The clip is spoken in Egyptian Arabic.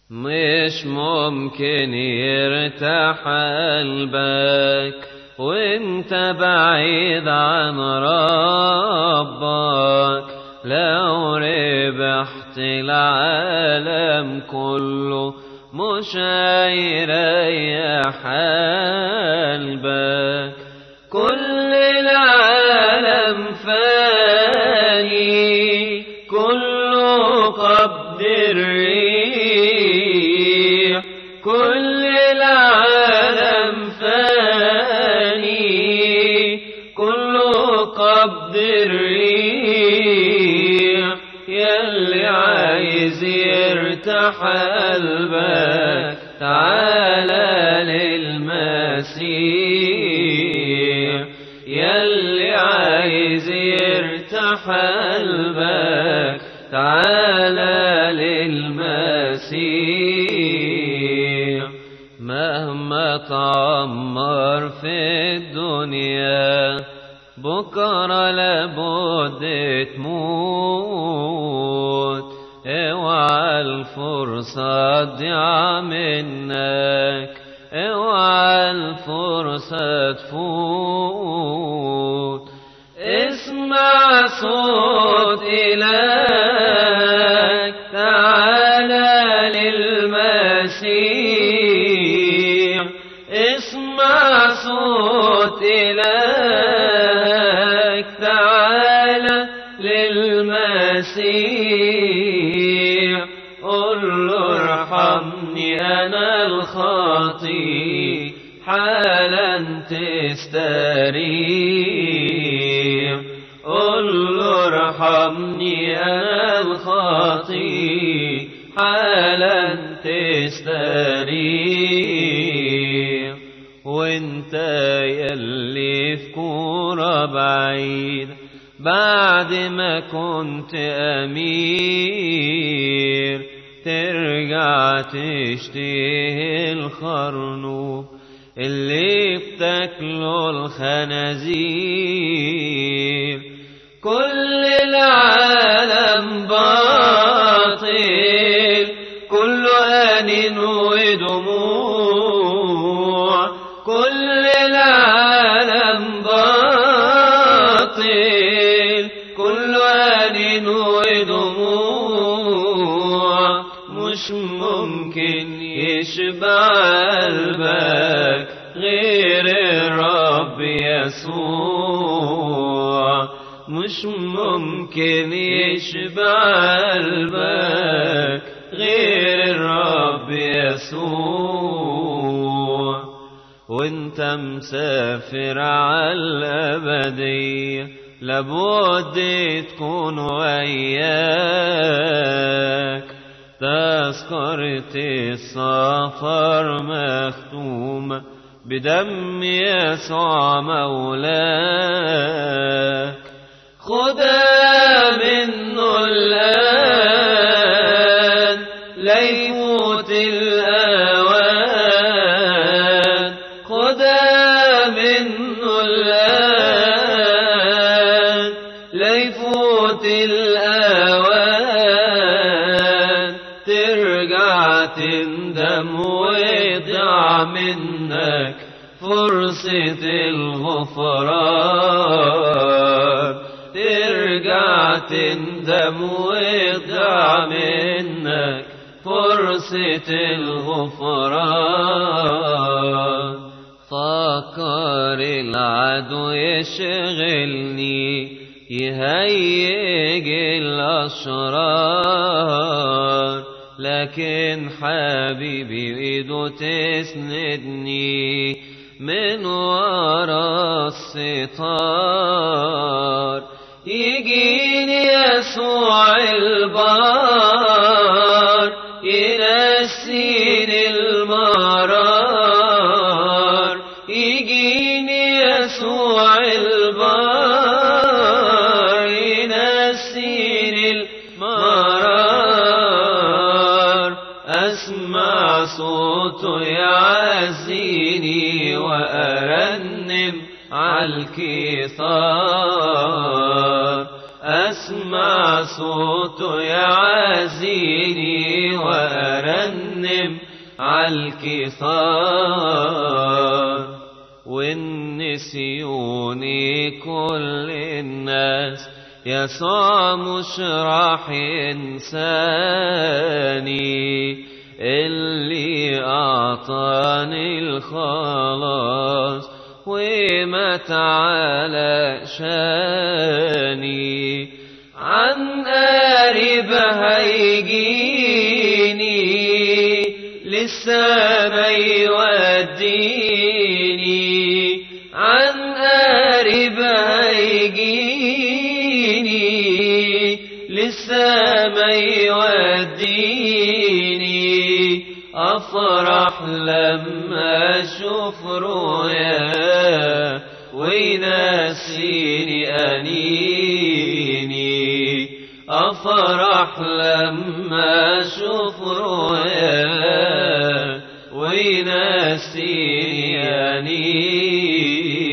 مش ممكن يرتاح قلبك وانت بعيد عن ربك لو ربحت العالم كله مش هيريح قلبك كل العالم فاني كله قبض الريح كل العالم فاني كله قبض الريح يلي عايز يرتاح قلبك تعالى للمسيح يلي عايز يرتاح قلبك تعالى للمسيح مهما تعمر في الدنيا بكرة لابد تموت اوعى الفرصة تضيع منك اوعى الفرصة تفوت اسمع صوت إلهك تعالى للمسيح اسمع صوت إلهك تعالى للمسيح قل له ارحمني أنا الخاطي حالا تستريح قل له ارحمني أنا الخاطي حالا تستريح وانت يلي في كورة بعيد بعد ما كنت أمير ترجع تشتهي الخرنوب اللي بتاكله الخنازير كل العالم باطل كله آن ودموع كل العالم باطل كله آن ودموع مش ممكن يشبع قلبك غير الرب يسوع مش ممكن يشبع قلبك غير الرب يسوع وانت مسافر على الأبدية لابد تكون وياك تذكرة السفر مختومة بدم يسوع مولاك خدها منه الآن ليفوت الأوان خدها منه الآن ليفوت الأوان ترجع تندم ويضيع منك فرصة الغفران ترجع تندم ويضيع منك فرصة الغفران فكر العدو يشغلني يهيج الأشرار لكن حبيبي ايده تسندني من ورا الستار يجيني يسوع البار ينسيني المرار يجيني يسوع البار ينسيني المرار أسمع صوته يعزيني وأرنم عالكثار أسمع أسمع صوته يعزيني وأرنم عالكثار والنسيوني كل الناس يسوع مش راح ينساني اللي أعطاني الخلاص ومات على شاني عن قريب هيجيني للسما يوديني عن قريب هيجيني للسما يوديني أفرح لما أشوف رؤيا وينسيني أنيني أفرح لما أشوف رؤيا وينسيني أنيني